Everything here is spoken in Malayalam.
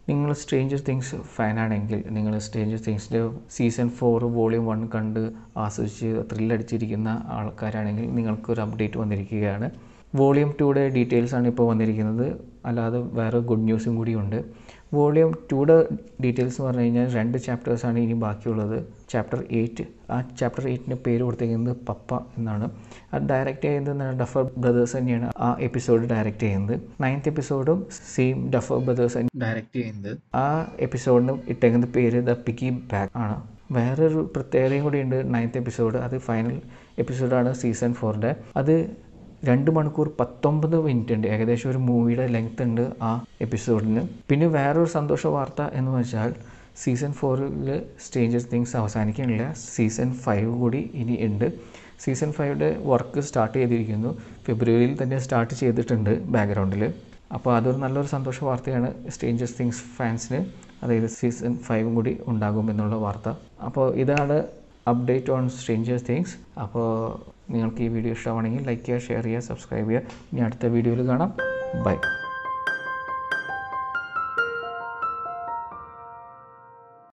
നിങ്ങൾ സ്ട്രേഞ്ചർ തിങ്സ് ഫാനാണെങ്കിൽ നിങ്ങൾ സ്ട്രേഞ്ചർ തിങ്സിൻ്റെ സീസൺ ഫോർ വോളിയം വൺ കണ്ട് ആസ്വദിച്ച് ത്രില്ലടിച്ചിരിക്കുന്ന ആൾക്കാരാണെങ്കിൽ നിങ്ങൾക്കൊരു അപ്ഡേറ്റ് വന്നിരിക്കുകയാണ് വോളിയം ടുയുടെ ഡീറ്റെയിൽസ് ആണ് ഇപ്പോൾ വന്നിരിക്കുന്നത് അല്ലാതെ വേറെ ഗുഡ് ന്യൂസും കൂടിയുണ്ട് വോളിയം ടുയുടെ ഡീറ്റെയിൽസ് എന്ന് പറഞ്ഞു കഴിഞ്ഞാൽ രണ്ട് ചാപ്റ്റേഴ്സാണ് ഇനി ബാക്കിയുള്ളത് ചാപ്റ്റർ എയ്റ്റ് ആ ചാപ്റ്റർ എയ്റ്റിൻ്റെ പേര് കൊടുത്തിരിക്കുന്നത് പപ്പ എന്നാണ് അത് ഡയറക്റ്റ് ചെയ്യുന്നത് ഡഫർ ബ്രദേഴ്സ് തന്നെയാണ് ആ എപ്പിസോഡ് ഡയറക്റ്റ് ചെയ്യുന്നത് നയൻത്ത് എപ്പിസോഡും സെയിം ഡഫർ ബ്രദേഴ്സ് ഡയറക്റ്റ് ചെയ്യുന്നത് ആ എപ്പിസോഡിന് ഇട്ടേക്കുന്ന പേര് ദ പിക്കി ബാക്ക് ആണ് വേറൊരു പ്രത്യേകതയും കൂടിയുണ്ട് നയൻത്ത് എപ്പിസോഡ് അത് ഫൈനൽ എപ്പിസോഡാണ് സീസൺ ഫോറിൻ്റെ അത് രണ്ട് മണിക്കൂർ പത്തൊമ്പത് മിനിറ്റ് ഉണ്ട് ഏകദേശം ഒരു മൂവിയുടെ ലെങ്ത് ഉണ്ട് ആ എപ്പിസോഡിന് പിന്നെ വേറൊരു സന്തോഷ വാർത്ത എന്ന് വെച്ചാൽ സീസൺ ഫോറിൽ സ്റ്റേഞ്ചർ തിങ്സ് അവസാനിക്കുന്നില്ല സീസൺ ഫൈവ് കൂടി ഇനി ഉണ്ട് സീസൺ ഫൈവിൻ്റെ വർക്ക് സ്റ്റാർട്ട് ചെയ്തിരിക്കുന്നു ഫെബ്രുവരിയിൽ തന്നെ സ്റ്റാർട്ട് ചെയ്തിട്ടുണ്ട് ബാക്ക്ഗ്രൗണ്ടിൽ അപ്പോൾ അതൊരു നല്ലൊരു സന്തോഷ വാർത്തയാണ് സ്റ്റേഞ്ചർ തിങ്സ് ഫാൻസിന് അതായത് സീസൺ ഫൈവും കൂടി ഉണ്ടാകും എന്നുള്ള വാർത്ത അപ്പോൾ ഇതാണ് അപ്ഡേറ്റ് ഓൺ സ്ട്രേഞ്ചേഴ്സ് തിങ്സ് അപ്പോൾ നിങ്ങൾക്ക് ഈ വീഡിയോ ഇഷ്ടമാണെങ്കിൽ ലൈക്ക് ചെയ്യുക ഷെയർ ചെയ്യുക സബ്സ്ക്രൈബ് ചെയ്യുക ഇനി അടുത്ത വീഡിയോയിൽ കാണാം ബൈ